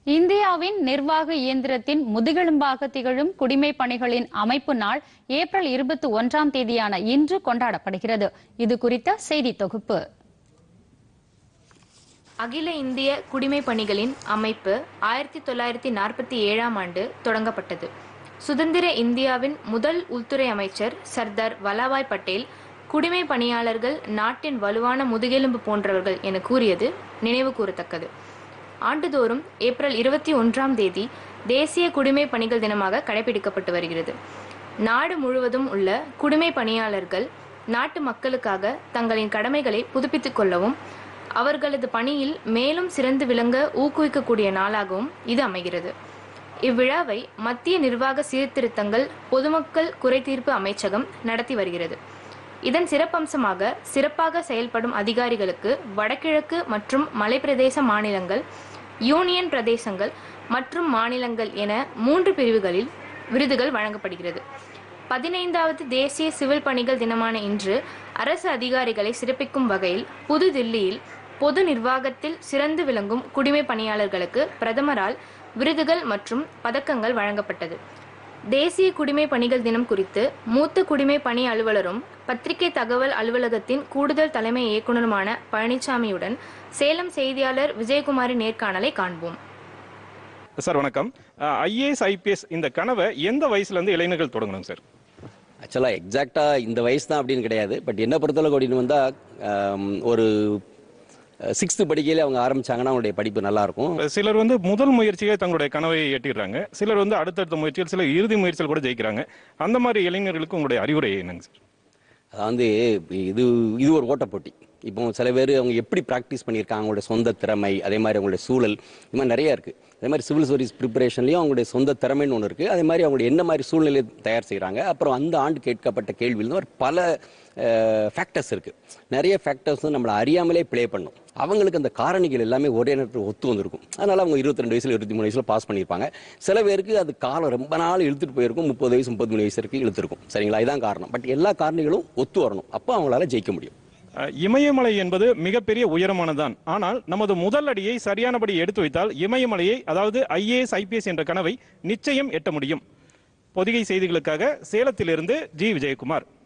இந்தியாவின் நிர்வாக இயந்திரத்தின் முதுகெலும்பாக திகழும் குடிமைப் பணிகளின் அமைப்பு நாள் ஏப்ரல் இருபத்தி ஒன்றாம் தேதியான இன்று கொண்டாடப்படுகிறது இது குறித்த செய்தி தொகுப்பு அகில இந்திய குடிமைப் பணிகளின் அமைப்பு ஆயிரத்தி தொள்ளாயிரத்தி நாற்பத்தி ஏழாம் ஆண்டு தொடங்கப்பட்டது சுதந்திர இந்தியாவின் முதல் உள்துறை அமைச்சர் சர்தார் வல்லபாய் பட்டேல் குடிமை பணியாளர்கள் நாட்டின் வலுவான முதுகெலும்பு போன்றவர்கள் என கூறியது நினைவு கூறத்தக்கது ஆண்டுதோறும் ஏப்ரல் இருபத்தி ஒன்றாம் தேதி தேசிய குடிமை பணிகள் தினமாக கடைபிடிக்கப்பட்டு வருகிறது நாடு முழுவதும் உள்ள குடிமை பணியாளர்கள் நாட்டு மக்களுக்காக தங்களின் கடமைகளை புதுப்பித்துக் கொள்ளவும் அவர்களது பணியில் மேலும் சிறந்து விளங்க ஊக்குவிக்கக்கூடிய நாளாகவும் இது அமைகிறது இவ்விழாவை மத்திய நிர்வாக சீர்திருத்தங்கள் பொதுமக்கள் குறைதீர்ப்பு அமைச்சகம் நடத்தி வருகிறது இதன் சிறப்பம்சமாக சிறப்பாக செயல்படும் அதிகாரிகளுக்கு வடகிழக்கு மற்றும் மலைப்பிரதேச மாநிலங்கள் யூனியன் பிரதேசங்கள் மற்றும் மாநிலங்கள் என மூன்று பிரிவுகளில் விருதுகள் வழங்கப்படுகிறது பதினைந்தாவது தேசிய சிவில் பணிகள் தினமான இன்று அரசு அதிகாரிகளை சிறப்பிக்கும் வகையில் புது தில்லியில் பொது நிர்வாகத்தில் சிறந்து விளங்கும் குடிமை பணியாளர்களுக்கு பிரதமரால் விருதுகள் மற்றும் பதக்கங்கள் வழங்கப்பட்டது தேசிய குடிமை பணிகள் தினம் குறித்து மூத்த குடிமை பணி அலுவலரும் பத்திரிகை தகவல் அலுவலகத்தின் கூடுதல் தலைமை இயக்குநருமான பழனிசாமியுடன் சேலம் செய்தியாளர் விஜயகுமாரின் நேர்காணலை காண்போம் சார் வணக்கம் ஐஏஎஸ் ஐபிஎஸ் இந்த கனவை எந்த வயசுல இருந்து இளைஞர்கள் தொடங்கணும் சார் ஆக்சுவலாக எக்ஸாக்டாக இந்த வயசு தான் அப்படின்னு கிடையாது பட் என்ன பொறுத்தளவுக்கு அப்படின்னு வந்தால் ஒரு சிக்ஸ்த்து படிக்கையில அவங்க ஆரம்பிச்சாங்கன்னா அவங்களுடைய படிப்பு நல்லா இருக்கும் சிலர் வந்து முதல் முயற்சியே தங்களுடைய கனவை எட்டிடுறாங்க சிலர் வந்து அடுத்தடுத்த முயற்சிகள் சிலர் இறுதி முயற்சிகள் கூட ஜெயிக்கிறாங்க அந்த மாதிரி இளைஞர்களுக்கு உங்களுடைய அறிவுரை என்னங்க சார் அதாவது இது இது ஒரு ஓட்டப்போட்டி இப்போ சில பேர் அவங்க எப்படி ப்ராக்டிஸ் பண்ணியிருக்காங்க அவங்களுடைய சொந்த திறமை அதே மாதிரி அவங்களுடைய சூழல் இது மாதிரி நிறைய இருக்குது அதே மாதிரி சிவில் சர்வீஸ் ப்ரிப்பரேஷன்லையும் அவங்களுடைய சொந்த திறமைன்னு ஒன்று இருக்குது அதே மாதிரி அவங்களுடைய என்ன மாதிரி சூழ்நிலை தயார் செய்கிறாங்க அப்புறம் அந்த ஆண்டு கேட்கப்பட்ட கேள்வியில் ஒரு பல ஃபேக்டர்ஸ் இருக்குது நிறைய ஃபேக்டர்ஸ் நம்மளை அறியாமலே ப்ளே பண்ணும் அவங்களுக்கு அந்த காரணிகள் எல்லாமே ஒரே நேரத்தில் ஒத்து வந்திருக்கும் அதனால் அவங்க இருபத்தி ரெண்டு வயசுல இருபத்தி மூணு வயசுல பாஸ் பண்ணியிருப்பாங்க சில பேருக்கு அது காலம் ரொம்ப நாள் இழுத்துட்டு போயிருக்கும் முப்பது வயசு முப்பத்தி மூணு வயசு வரைக்கும் இழுத்துருக்கும் சரிங்களா இதான் காரணம் பட் எல்லா காரணிகளும் ஒத்து வரணும் அப்போ அவங்களால ஜெயிக்க முடியும் அஹ், இமயமலை என்பது மிகப்பெரிய உயரமானதான் ஆனால் நமது முதல் அடியை சரியானபடி எடுத்து வைத்தால் இமயமலையை அதாவது ஐஏஎஸ் ஐபிஎஸ் என்ற கனவை நிச்சயம் எட்ட முடியும் பொதிகை செய்திகளுக்காக சேலத்திலிருந்து ஜி விஜயகுமார்